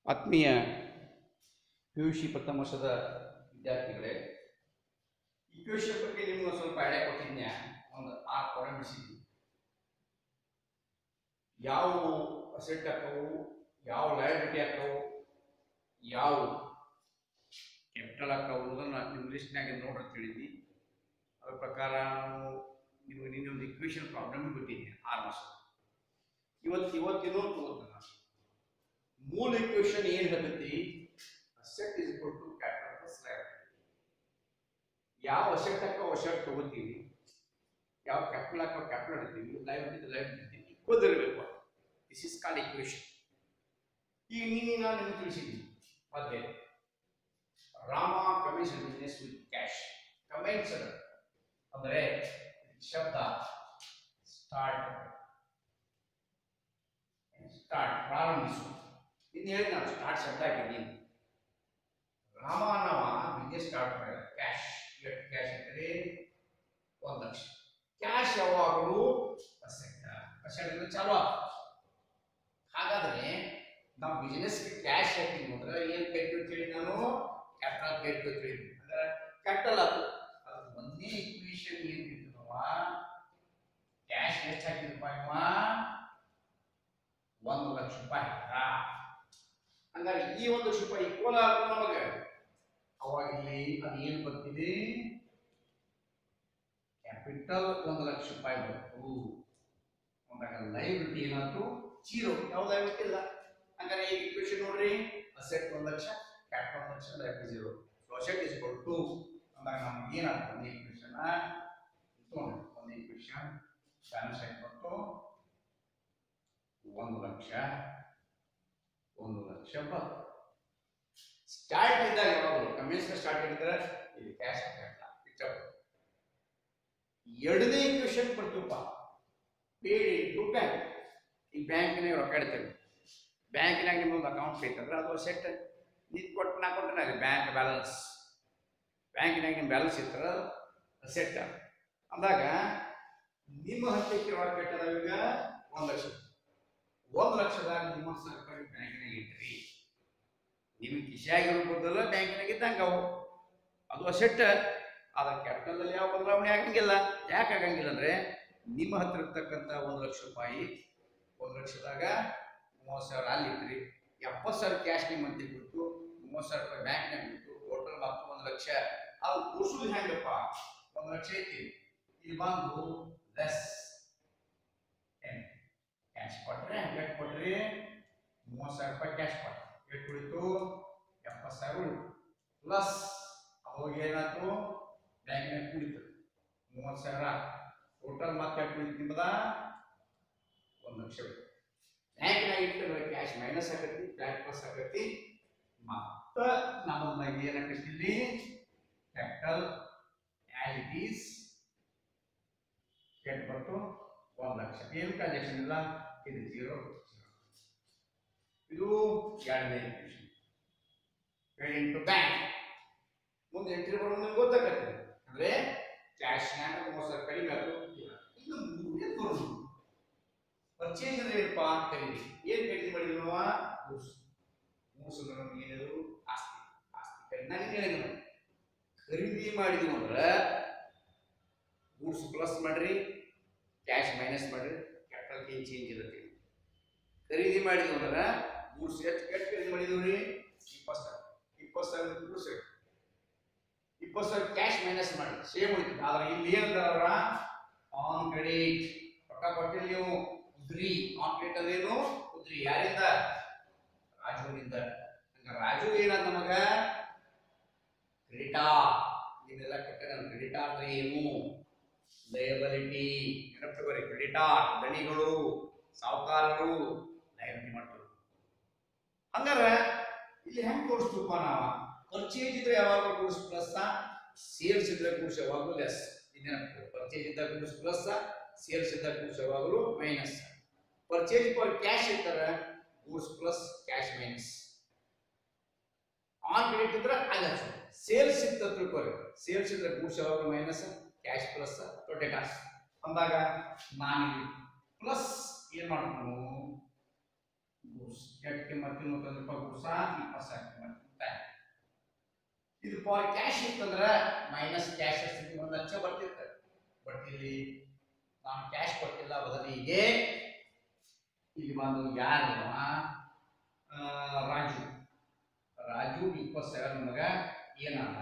ಆತ್ಮೀಯ P U C ಪ್ರಥಮ ವರ್ಷದ ವಿದ್ಯಾರ್ಥಿಗಳೇ ಇಕ್ವೇಷನ್ ಬಗ್ಗೆ ನಿಮ್ಗೆ ಒಂದು ಸ್ವಲ್ಪ ಐಡಿಯಾ ಕೊಟ್ಟಿದ್ದೆ ಒಂದು ಆರು ಪಾಯಿಂಟ್ ಬಿಡಿಸಿದ್ವಿ ಯಾವ ಅಸೆಟ್ ಹಾಕವು ಯಾವ ಲಯಬಿಲಿಟಿ ಹಾಕವು ಯಾವ ಕ್ಯಾಪಿಟಲ್ ಹಾಕವು ಅನ್ನೋದನ್ನ ನಿಮ್ಮ ಲಿಸ್ಟ್ನಾಗ ನೋಡ್ರಿ ಅಂತ ಹೇಳಿದ್ವಿ ಅದ್ರ ಪ್ರಕಾರ ನಾವು ನಿಮಗೆ ನಿನ್ನೆ ಒಂದು ಇಕ್ವೇಷನ್ ಪ್ರಾಬ್ಲಮ್ ಬಿಟ್ಟಿದ್ದೆ ಆರು ಮಾಸ ಇವತ್ತು ಇವತ್ತಿನೂ ತಗೋತೀನಿ ನಾನು ಮೂಲ ಇಕ್ವೇಷನ್ ಏನು ಹೇಳ್ತೈತಿ asset is equal to capital plus liability ಯಾವ ಅಸೆಟ್ ಹಾಕೋ ಅಸೆಟ್ ತಗೋತೀವಿ ಯಾವ ಕ್ಯಾಪಿಟಲ್ ಹಾಕೋ ಕ್ಯಾಪಿಟಲ್ ಇಡ್ತೀವಿ ಲಯಬಿಲಿಟಿ ಲಯಬಿಲಿಟಿ ಇರ್ತೀವಿ ಈಕ್ವಲ್ ಇರಬೇಕು ದಿಸ್ ಇಸ್ ಕಾಲ್ಡ್ ಇಕ್ವೇಷನ್ ಈಗ ನಿನ್ನೆ ನಾನು ನಿಮ್ಗೆ ತಿಳಿಸಿದ್ದೀನಿ ಮತ್ತೆ Rama commission business with cash commenced ಅಂದರೆ ಶಬ್ದ ಸ್ಟಾರ್ಟ್ ಸ್ಟಾರ್ಟ್ ಪ್ರಾರಂಭಿಸು ಇನ್ನು ಹೇಳಿ ನಾನು ಸ್ಟಾರ್ಟ್ ಶಬ್ದ ಹಾಕಿದ್ದೀನಿ ರಾಮ ಅನ್ನವ ಬಿಸ್ನೆಸ್ ಸ್ಟಾರ್ಟ್ ಮಾಡಿದ ಕ್ಯಾಶ್ ಎಷ್ಟು ಕ್ಯಾಶ್ ಅಂದರೆ ಒಂದು ಲಕ್ಷ ಕ್ಯಾಶ್ ಯಾವಾಗಲೂ ಅಸೆಟ್ ಅಸೆಟ್ ಅಂದ್ರೆ ಚಾಲು ಆಗ್ತದೆ. ಹಾಗಾದ್ರೆ ನಾವು ಬಿಸ್ನೆಸ್ಗೆ ಕ್ಯಾಶ್ ಹಾಕಿದ್ವಿ ಅಂದ್ರೆ ಏನು ಕೈಕೊಳ್ತೀವಿ ನಾನು ಕ್ಯಾಪಿಟಲ್ ಕೈಕೊಳ್ತೀವಿ ಅಂದ್ರೆ ಕ್ಯಾಪಿಟಲ್ ಅದು ಅದು ಒಂದೇ ಇಕ್ವೇಷನ್ ಏನು ಇರ್ತದವ ಕ್ಯಾಶ್ ಎಷ್ಟು ಹಾಕಿದ್ರಪ್ಪ ಇವ ಒಂದು ಲಕ್ಷ ರೂಪಾಯಿ ಹಾಕಿದ ಹಂಗಾರೆ ಈ ಒಂದು ಲಕ್ಷ ರೂಪಾಯಿ ಈಕ್ವಲ್ ಆಗ ನಮಗೆ ಅವಾಗ ಇಲ್ಲಿ ಅದು ಏನು ಬರ್ತಿದೆ ಕ್ಯಾಪಿಟಲ್ ಒಂದು ಲಕ್ಷ ರೂಪಾಯಿ ಬಂತು ಅಂದಾಗ ಲೈಬಿಲಿಟಿ ಏನಾಯ್ತು ಜೀರೋ ಯಾವ ಲೈಬಿಲಿಟಿ ಇಲ್ಲ ಹಂಗಾರೆ ಈ ಇಕ್ವೇಷನ್ ನೋಡ್ರಿ ಅಸೆಟ್ ಒಂದು ಲಕ್ಷ ಕ್ಯಾಪಿಟಲ್ ಒಂದು lakh liability zero so asset is equal to ಅಂದಾಗ ನಮ್ಗೆ ಏನಾಗ್ತದೆ ಒಂದು ಇಕ್ವೇಷನ್ ನೋಡ್ರಿ ಒಂದು ಇಕ್ವೇಷನ್ ಬ್ಯಾಲೆನ್ಸ್ ಶೀಟ್ ಬಂತು ಒಂದು ಲಕ್ಷ ಒಂದು ಲಕ್ಷ ಬಂತು ಸ್ಟಾರ್ಟ್ ಇದ್ದಾಗ ಯಾವಾಗಲೂ ಕಮಿಷನ್ ಸ್ಟಾರ್ಟ್ ಇದ್ದರೆ ಇಲ್ಲಿ ಕ್ಯಾಶ್ ಹಾಕಲ್ಲ ಎರಡನೇ ಇಕ್ವೇಷನ್ ಬರ್ತೀವಪ್ಪ ಪೇಡ್ ಇಂಟು ಬ್ಯಾಂಕ್ ಈ ಬ್ಯಾಂಕಿನಾಗ ರೊಕ್ಕ ಇಡ್ತೇವೆ ಬ್ಯಾಂಕಿನಾಗ ನಿಮ್ಮೊಂದು ಅಕೌಂಟ್ ಬೇಕಂದ್ರೆ ಅದು ಸೆಟ್ ನೀನು ಕೊಟ್ಟು ನಾ ಕೊಟ್ಟೆ ಅದು ಬ್ಯಾಂಕ್ ಬ್ಯಾಲೆನ್ಸ್ ಬ್ಯಾಂಕಿನಾಗ ನಿಮ್ಮ ಬ್ಯಾಲೆನ್ಸ್ ಇರ್ತಾರೆ ಸೆಟ್ ಅಂದಾಗ ನಿಮ್ಮ ಹತ್ತಕ್ಕೆ ರೊಕ್ಕ ಇಟ್ಟದಾಗ ಈಗ ಒಂದು ಲಕ್ಷ ಒಂದು ಲಕ್ಷದಾಗ ನಿಮ್ಮ ಸರ್ಕಾರಿ ಬ್ಯಾಂಕಿನಾಗ ಇಟ್ರಿ ನಿಮಗೆ ಕಿಶಿಯಾಗಿರೋ ಬದಲ ಬ್ಯಾಂಕಿನಾಗ ಇದ್ದಂಗೆ ಅವು ಅದು ಅಸೆಟ್ ಅದ ಕ್ಯಾಪಿಟಲಲ್ಲಿ ಯಾವ ಬದಲಾವಣೆ ಆಗಂಗಿಲ್ಲ ಯಾಕೆ ಆಗಂಗಿಲ್ಲ ಅಂದ್ರೆ ನಿಮ್ಮ ಹತ್ರ ಇರ್ತಕ್ಕಂಥ ಒಂದು ಲಕ್ಷ ರೂಪಾಯಿ ಒಂದು ಲಕ್ಷದಾಗ ಮೂವತ್ತು ಸಾವಿರ ಅಲ್ಲಿ ಇಟ್ರಿ ಎಪ್ಪತ್ತು ಸಾವಿರ ಕ್ಯಾಶ್ ನಿಮ್ಮ ಅಂತ ಬಿಟ್ಟು ಮೂವತ್ತು ಸಾವಿರ ರೂಪಾಯಿ ಬ್ಯಾಂಕ್ನಾಗ ಬಿಟ್ಟು ಟೋಟಲ್ ಮತ್ತು ಒಂದು ಲಕ್ಷ ಅದು ಕೂರ್ಸುದು ಹೆಂಗಪ್ಪ ಒಂದು ಲಕ್ಷ ಐತಿ ಇಲ್ಲಿ ಬಂದು ಲೆಸ್ ಕ್ಯಾಶ್ ಕೊಟ್ರೆ ಎಷ್ಟು ಕೊಟ್ರಿ ಮೂವತ್ತು ಸಾವಿರ ರೂಪಾಯಿ ಕ್ಯಾಶ್ ಕೊಟ್ರಿ ಎಷ್ಟು ಉಳಿತು ಎಪ್ಪತ್ತು ಸಾವಿರ ಉಳಿತು ಪ್ಲಸ್ ಅವಾಗ ಏನಾಯ್ತು ಬ್ಯಾಂಕಿನಾಗ ಕುಡಿತು ಮೂವತ್ತು ಸಾವಿರ ಟೋಟಲ್ ಮತ್ತೆ ಎಷ್ಟು ಉಳಿತು ನಿಮ್ಮದ ಒಂದು ಲಕ್ಷ ಉಳಿತು ಬ್ಯಾಂಕಿನಾಗ ಇಟ್ಟು ಕ್ಯಾಶ್ ಮೈನಸ್ ಆಗತ್ತಿ ಬ್ಯಾಂಕ್ ಪ್ಲಸ್ ಆಗತ್ತಿ ಮತ್ತೆ ನಮ್ಮದಾಗ ಏನಾಗತ್ತೆ ಇಲ್ಲಿ ಕ್ಯಾಪಿಟಲ್ ಆಸ್ ಇಟ್ ಈಸ್ ಎಷ್ಟು ಬರ್ತು ಒಂದು ಲಕ್ಷ ಏನು ಟ್ರಾನ್ಸಾಕ್ಷನ್ ಇಲ್ಲ ಇದು ಜೀರೋ ಇದು ಎರಡನೇ ಇಕ್ವೇಷನ್ ಎರಡು ಇಂಟು ಬ್ಯಾಂಕ್ ಮುಂದೆ ಎಂಟ್ರಿ ಬರೋದು ನಿಮ್ಗೆ ಗೊತ್ತಾಗತ್ತೆ ಅಂದ್ರೆ ಕ್ಯಾಶ್ನ್ಯಾಗ ಮೂವತ್ತು ಸಾವಿರ ಕಡಿಮೆ ಆಯ್ತು ಇನ್ನು ಮೂರನೇ ಬರೋದು ಪರ್ಚೇಸ್ ಅಂದ್ರೆ ಏನಪ್ಪ ಖರೀದಿ ಏನು ಖರೀದಿ ಮಾಡಿದ್ವಿ ನಾವು ಗೂಡ್ಸ್ ಗೂಡ್ಸ್ ಅಂದ್ರೆ ನಮ್ಗೆ ಏನಿದು ಆಸ್ತಿ ಆಸ್ತಿ ಖರೀದಿ ನಾನು ಹೇಳಿದ್ರು ಖರೀದಿ ಮಾಡಿದ್ವಿ ಅಂದ್ರೆ ಗೂಡ್ಸ್ ಪ್ಲಸ್ ಮಾಡ್ರಿ ಕ್ಯಾಶ್ ಮೈನಸ್ ಮಾಡ್ರಿ ಕ್ಯಾಪಿಟಲ್ ಏನು ಚೇಂಜ್ ಇರುತ್ತೆ ಖರೀದಿ ಮಾಡಿದ್ವಿ ಅಂದ್ರೆ ಗೂಡ್ಸ್ ಎಷ್ಟು ಎಷ್ಟು ಖರೀದಿ ಮಾಡಿದ್ವಿ ರೀ ಇಪ್ಪತ್ತು ಸಾವಿರ ಇಪ್ಪತ್ತು ಸಾವಿರ ಗೂಡ್ಸ್ ಇಪ್ಪತ್ತು ಸಾವಿರ ಕ್ಯಾಶ್ ಮೈನಸ್ ಮಾಡಿ ಸೇಮ್ ಉಳಿತು ಆದ್ರೆ ಇಲ್ಲಿ ಏನಂತಾರ ಆನ್ ಕ್ರೆಡಿಟ್ ರೊಕ್ಕ ಕೊಟ್ಟಿಲ್ಲ ನೀವು ಉದ್ರಿ ಆನ್ ಕ್ರೆಡಿಟ್ ಅದೇನು ಉದ್ರಿ ಯಾರಿಂದ ರಾಜುವಿನಿಂದ ಹಂಗ ರಾಜು ಏನಂತ ನಮಗ ಕ್ರೆಡಿಟಾ ನೀವೆಲ್ಲ ಕೆಟ್ಟ ಕ್ರೆಡಿಟಾ ಅಂದ್ರೆ ಏನು ಲಯಬಲಿಟಿ ನೆನಪಿಟ್ಕೋರಿ ಕ್ರೆಡಿಟಾರ್ ದಣಿಗಳು ಸಾಹುಕಾರರು ಲಯಬಿಲಿಟಿ ಮಾಡ್ತಾರೆ ಹಂಗಾರ ಇಲ್ಲಿ ಹೆಂಗ್ ತೋರಿಸ್ತೀವಪ್ಪ ನಾವ ಪರ್ಚೇಸ್ ಇದ್ರೆ ಯಾವಾಗಲೂ ಗೂಡ್ಸ್ ಪ್ಲಸ್ ಸೇಲ್ಸ್ ಇದ್ರೆ ಗೂಡ್ಸ್ ಯಾವಾಗಲೂ ಲೆಸ್ ಪರ್ಚೇಸ್ ಇದ್ದ ಗೂಡ್ಸ್ ಪ್ಲಸ್ ಸೇಲ್ಸ್ ಇದ್ದ ಗೂಡ್ಸ್ ಯಾವಾಗಲೂ ಮೈನಸ್ ಪರ್ಚೇಸ್ ಫಾರ್ ಕ್ಯಾಶ್ ಇರ್ತಾರೆ goods plus cash minus on credit ಇದ್ರೆ ಅಲ್ಲ ಸೇಲ್ಸ್ ಇತ್ತು ತಿಳ್ಕೊರಿ ಸೇಲ್ಸ್ ಇದ್ರೆ ಗೂಡ್ಸ್ ಯಾವಾಗಲೂ ಮೈನಸ್ ಕ್ಯಾಶ್ ಪ್ಲಸ್ ಟೊಟೆಟಾಸ್ ಅಂದಾಗ ನಾನು ಪ್ಲಸ್ ಏನ್ ಮಾಡ್ಬೇಕು ಗೂಡ್ಸ್ ಎಷ್ಟು ಕಿಮ್ಮತ್ತು ನೂತನ ರೂಪಾಯಿ ಗೂಡ್ಸ ಇಪ್ಪತ್ತು ಸಾವಿರ ಕಿಮ್ಮತ್ತು ಮುಕ್ತಾಯ ಇದು ಫಾರ್ ಕ್ಯಾಶ್ ಇತ್ತಂದ್ರೆ ಮೈನಸ್ ಕ್ಯಾಶ್ ಎಷ್ಟು ಒಂದು ಲಕ್ಷ ಬರ್ತಿರ್ತದೆ ಬಟ್ ಇಲ್ಲಿ ನಾನು ಕ್ಯಾಶ್ ಕೊಟ್ಟಿಲ್ಲ ಬದಲಿಗೆ ಇಲ್ಲಿ ಬಂದು ಯಾರು ಆ, ರಾಜು ರಾಜು ಇಪ್ಪತ್ತು ಸಾವಿರ ನಮಗ ಏನಲ್ಲ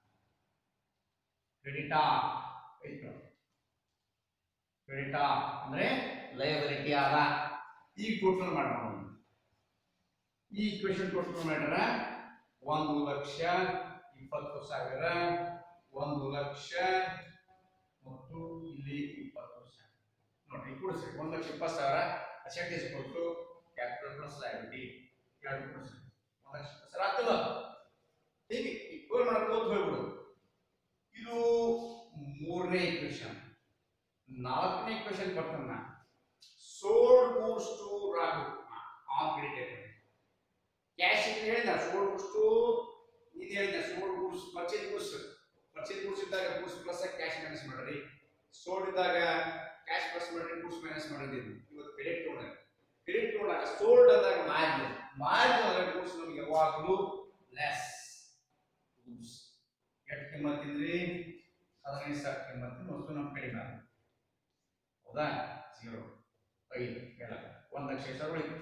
ಕ್ರೆಡಿಟಾ ಐತೆ ಕ್ರೆಡಿಟಾ ಅಂದ್ರೆ ಲಯಬಿಲಿಟಿ ಆದ ಈಗ ಟೋಟಲ್ ಮಾಡೋಣ ಈ ಇಕ್ವೇಶನ್ ಟೋಟಲ್ ಮಾಡ್ರ ಒಂದು ಲಕ್ಷ ಇಪ್ಪತ್ತು ಸಾವಿರ ಒಂದು ಲಕ್ಷ ಮತ್ತು ಇಲ್ಲಿ ಇಪ್ಪತ್ತು ಸಾವಿರ ನೋಡ್ರಿ ಕೂಡಿಸಿ ಒಂದು ಲಕ್ಷ ಇಪ್ಪತ್ತು ಸಾವಿರ ಅಸೆಟ್ ಇಸ್ ಕೊಟ್ಟು ಕ್ಯಾಪಿಟಲ್ ಪ್ಲಸ್ ಲಯಬಿಲಿಟಿ ಎರಡು ಕೂಡಿಸಿ ಒಂದು ಲಕ್ಷ ಇಪ್ಪತ್ತು ಸಾವಿರ ಆಗ್ತದ ಹೀಗೆ ಇಕ್ವಲ್ ಮಾಡ್ಕೋತ ಹೋಗ್ಬಿಡು ಇದು ಮೂರನೇ ಇಕ್ವೇಶನ್ ನಾಲ್ಕನೇ ಇಕ್ವೇಶನ್ ಬರ್ತನ sold goods to Raghu on credit cash ಅಂತ ಹೇಳಿದ ಸೋಲ್ಡ್ ಗೂಡ್ಸ್ ಟು ನೀನು ಹೇಳಿದ sold goods purchase goods purchase goods ಇದ್ದಾಗ ಗೂಡ್ಸ್ ಪ್ಲಸ್ ಕ್ಯಾಶ್ ಮೈನಸ್ ಮಾಡ್ರಿ ಸೋಲ್ಡ್ ಇದ್ದಾಗ ಕ್ಯಾಶ್ ಪ್ಲಸ್ ಮಾಡ್ರಿ ಗೂಡ್ಸ್ ಮೈನಸ್ ಮಾಡಿದ್ದೀವಿ ಇವತ್ತು ಕ್ರೆಡಿಟ್ ತೊಗೊಂಡ್ರೆ ಕ್ರೆಡಿಟ್ ತೊಗೊಂಡಾಗ ಸೋಲ್ಡ್ ಅಂದಾಗ ಮಾರಿದ ಮಾರಿದ ಅಂದ್ರೆ ಗೂಡ್ಸ್ ನಮಗೆ ಯಾವಾಗಲೂ ಲೆಸ್ ಗೂಡ್ಸ್ ಎಷ್ಟು ಕಿಮ್ಮತ್ತಿಂದ್ರಿ ಹದಿನೈದು ಸಾವಿರ ಕಿಮ್ಮತ್ತಿನ ವಸ್ತು ನಮ್ಮ ಕಡಿಮೆ ಆಗುತ್ತೆ ಹೌದಾ ಜೀರೋ ಐದು ಹೇಳ ಒಂದು ಲಕ್ಷ ಸಾವಿರ ಉಳಿತು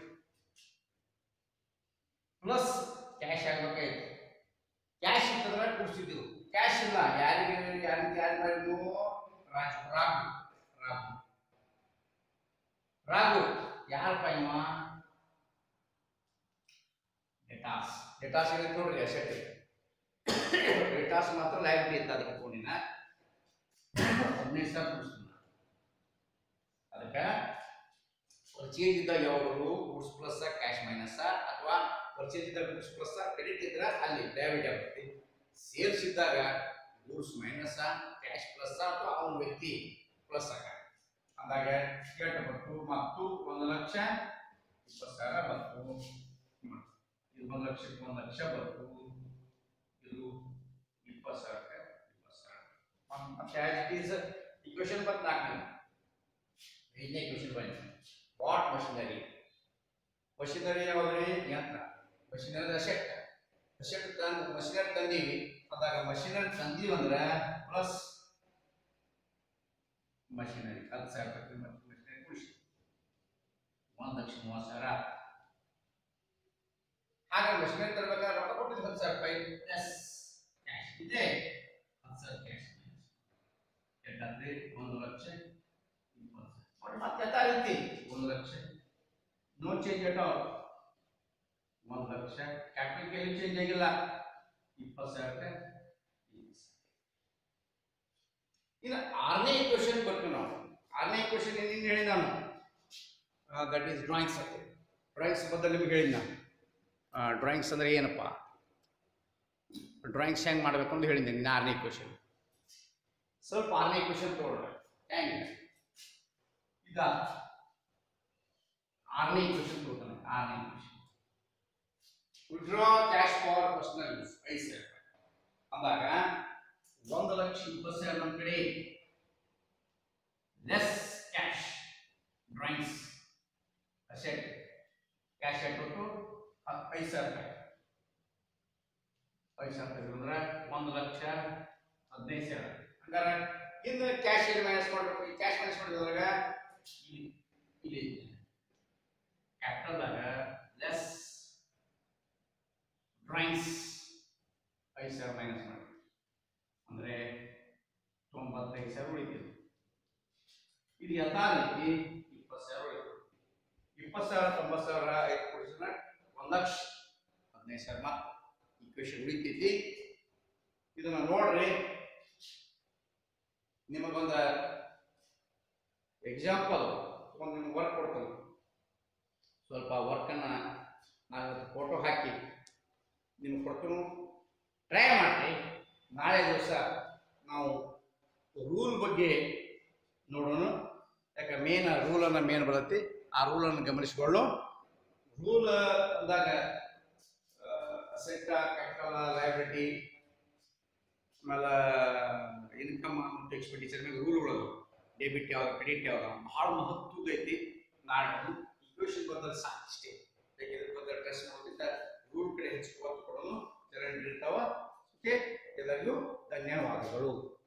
ಪ್ಲಸ್ ಕ್ಯಾಶ್ ಆಗ್ಬೇಕಾಯ್ತು ಕ್ಯಾಶ್ ಇತ್ತಂದ್ರೆ ಕೂಡಿಸಿದ್ದೆವು ಕ್ಯಾಶ್ ಇಲ್ಲ ಯಾರಿಗೆ ಯಾರಿಗೆ ಯಾರು ಮಾಡಿದ್ವು ರಾಜು ರಾಘು ರಾಘು ರಾಘು ಯಾರಪ್ಪ ಇವ ಡೆಟಾಸ್ ಡೆಟಾಸ್ ಏನಿದೆ ನೋಡ್ರಿ ಅಸೆಟ್ ಡೆಟಾಸ್ ಮಾತ್ರ ಲೈಬ್ರರಿ ಇತ್ತು ಅದಕ್ಕೆ ಫೋನಿನ ಹದಿನೈದು ಸಾವಿರ ಕೂಡಿಸ್ತೀನಿ ಅದಕ್ಕೆ ಪರ್ಚೇಸ್ ಇದ್ದಾಗ ಯಾವಾಗಲೂ ಗೂಡ್ಸ್ ಪ್ಲಸ್ ಕ್ಯಾಶ್ ಮೈನಸ್ ಅಥವಾ ಪರ್ಚೇಸ್ ಇದ್ದಾಗ ಗೂಡ್ಸ್ ಪ್ಲಸ್ ಕ್ರೆಡಿಟ್ ಇದ್ರೆ ಅಲ್ಲಿ ಡೆಬಿಟ್ ಆಗುತ್ತೆ ಸೇಲ್ಸ್ ಇದ್ದಾಗ ಗೂಡ್ಸ್ ಮೈನಸ್ ಕ್ಯಾಶ್ ಪ್ಲಸ್ ಅಥವಾ ಅವನ ವ್ಯಕ್ತಿ ಪ್ಲಸ್ ಆಗ ಅಂದಾಗ ಎಷ್ಟು ಬಂತು ಮತ್ತು ಒಂದು ಲಕ್ಷ ಇಪ್ಪತ್ತು ಸಾವಿರ ಬಂತು ಇದು ಒಂದು ಲಕ್ಷಕ್ಕೆ ಒಂದು ಲಕ್ಷ ಬಂತು ಇದು ಇಪ್ಪತ್ತು ಸಾವಿರಕ್ಕೆ ಇಪ್ಪತ್ತು ಸಾವಿರ ಮತ್ತೆ ಆಸ್ ಇಟ್ ಈಸ್ ಇಕ್ವೇಶನ್ ಬಂತು ನಾಲ್ಕನೇ ಐದನೇ ಕ್ವಶನ್ ಬಂತು ವಾಟ್ ಮಷಿನರಿ ಮಷಿನರಿ ಯಾವ್ದ್ರಿ ಯಂತ್ರ ಮಷಿನರಿ ಅಸೆಟ್ ಅಸೆಟ್ ತಂದು ಮಷಿನರಿ ತಂದೀವಿ ಅದಾಗ ಮಷಿನರಿ ತಂದೀವಿ ಅಂದ್ರೆ ಪ್ಲಸ್ ಮಷಿನರಿ ಹತ್ತು ಸಾವಿರ ರೂಪಾಯಿ ಕಿಮ್ಮತ್ತು ಮಷಿನರಿ ಖುಷಿ ಒಂದು ಲಕ್ಷ ಮೂವತ್ತು ಸಾವಿರ ಹಾಗೆ ಮಷಿನರಿ ತರಬೇಕಾದ್ರೆ ರೊಕ್ಕ ಕೊಟ್ಟಿದ್ದು ಹತ್ತು ಸಾವಿರ ರೂಪಾಯಿ ಪ್ಲಸ್ ಕ್ಯಾಶ್ ಇದೆ ಹತ್ತು ಸಾವಿರ ಕ್ಯಾಶ್ ಎಷ್ಟಾದ್ರೆ ಒಂದು ಲಕ್ಷ ಇಪ್ಪತ್ತು ಸಾವಿರ ಮತ್ತೆ ಯಥಾ ರೀತಿ ಒಂದು lakh no change at all ಒಂದು ಲಕ್ಷ ಕ್ಯಾಪಿಟಲ್ ಏನು ಚೇಂಜ್ ಆಗಿಲ್ಲ ಇಪ್ಪತ್ತು ಸಾವಿರಕ್ಕೆ ಇನ್ನು ಆರನೇ ಕ್ವಶನ್ ಬರ್ತೀವಿ ನಾವು ಆರನೇ ಕ್ವಶನ್ ಏನೇನು ಹೇಳಿ ನಾನು ದಟ್ ಈಸ್ ಡ್ರಾಯಿಂಗ್ಸ್ ಅಂತ ಡ್ರಾಯಿಂಗ್ಸ್ ಬದಲು ನಿಮಗೆ ಹೇಳಿದ ನಾನು ಡ್ರಾಯಿಂಗ್ಸ್ ಅಂದ್ರೆ ಏನಪ್ಪ ಡ್ರಾಯಿಂಗ್ಸ್ ಹೆಂಗೆ ಮಾಡಬೇಕು ಅಂತ ಹೇಳಿದ್ದೆ ನಿನ್ನ ಆರನೇ ಕ್ವಶನ್ ಸ್ವಲ್ಪ ಆರನೇ ಕ್ವಶನ್ ತಗೊಳ್ಳಿ ಹೆಂಗೆ ಈಗ ಆರನೇ ಕ್ವಶನ್ ತಗೋತಾನೆ ಆರನೇ question withdraw cash for personal use ಐದು ಸಾವಿರ ಅಂದಾಗ ಒಂದು ಲಕ್ಷ ಇಪ್ಪತ್ತು ಸಾವಿರ ನಮ್ಮ ಕಡೆ less cash drawings asset cash ಕೊಟ್ಟು ಐದು ಸಾವಿರ ರೂಪಾಯಿ ಐದು ಸಾವಿರ ರೂಪಾಯಿ ಅಂದ್ರೆ ಒಂದು ಲಕ್ಷ ಹದಿನೈದು ಸಾವಿರ ಹಂಗಾರೆ ಇನ್ನು ಕ್ಯಾಶ್ ಇಲ್ಲಿ ಮೈನಸ್ ಮಾಡಬೇಕು ಈ ಕ್ಯಾಶ್ ಮೈನಸ್ ಮಾಡಿದಾಗ ಇಲ್ಲಿ ಇಲ್ಲಿ ಕ್ಯಾಪಿಟಲ್ದಾಗ ಲೆಸ್ ಡ್ರಾಯಿಂಗ್ಸ್ ಐದು ಸಾವಿರ ಮೈನಸ್ ಮಾಡಿ ಅಂದರೆ ತೊಂಬತ್ತೈದು ಸಾವಿರ ಉಳಿತಿದೆ ಇದು ಯಥಾ ರೀತಿ ಇಪ್ಪತ್ತು ಸಾವಿರ ಉಳಿತು ಇಪ್ಪತ್ತು ಸಾವಿರ ತೊಂಬತ್ತು ಸಾವಿರ ಐದು ಕೊಡಿಸಿದ್ರೆ ಒಂದು ಲಕ್ಷ ಹದಿನೈದು ಸಾವಿರ ಮಾತ್ರ ಇಕ್ವೇಶನ್ ಉಳಿತೈತಿ ಇದನ್ನ ನೋಡ್ರಿ ನಿಮಗೊಂದು ಎಕ್ಸಾಂಪಲ್ ಒಂದು ನಿಮ್ಗೆ ವರ್ಕ್ ಕೊಡ್ತೀನಿ ಸ್ವಲ್ಪ ವರ್ಕನ್ನು ನಾನು ಫೋಟೋ ಹಾಕಿ ನಿಮ್ಗೆ ಕೊಡ್ತೀನಿ ಟ್ರೈ ಮಾಡಿರಿ ನಾಳೆ ದಿವಸ ನಾವು ರೂಲ್ ಬಗ್ಗೆ ನೋಡೋಣ ಯಾಕೆ ಮೇನ್ ರೂಲನ್ನು ಮೇನ್ ಬರುತ್ತೆ ಆ ರೂಲನ್ನು ಗಮನಿಸಿಕೊಳ್ಳು ರೂಲ್ ಅಂದಾಗ ಅಸೆಟ್ ಕ್ಯಾಪಿಟಲ್ ಲೈಬಿಲಿಟಿ ಆಮೇಲೆ ಇನ್ಕಮ್ ಮತ್ತು ಎಕ್ಸ್ಪೆಂಡಿಚರ್ ಮೇಲೆ ರೂಲ್ಗಳು ಡೆಬಿಟ್ ಯಾವ್ದು ಕ್ರೆಡಿಟ್ ಯಾವ್ದು ಭಾಳ ಮಹತ್ವದ ಐತಿ ನಾಳೆ ಇಕ್ವೇಶನ್ ಬಂದ್ರೆ ಸಾಕು ಇಷ್ಟೇ ಬೇಕಿದ್ರೆ ಬಂದ ಟ್ರೆಸ್ ಮಾಡೋದ್ರಿಂದ ರೂಲ್ ಕಡೆ ಹೆಚ್ಚು ಒತ್ತು ಕೊಡೋನು ಚರಂಡಿ ಇರ್ತಾವ ಓಕೆ ಎಲ್ಲರಿಗೂ ಧನ್ಯವಾದಗಳು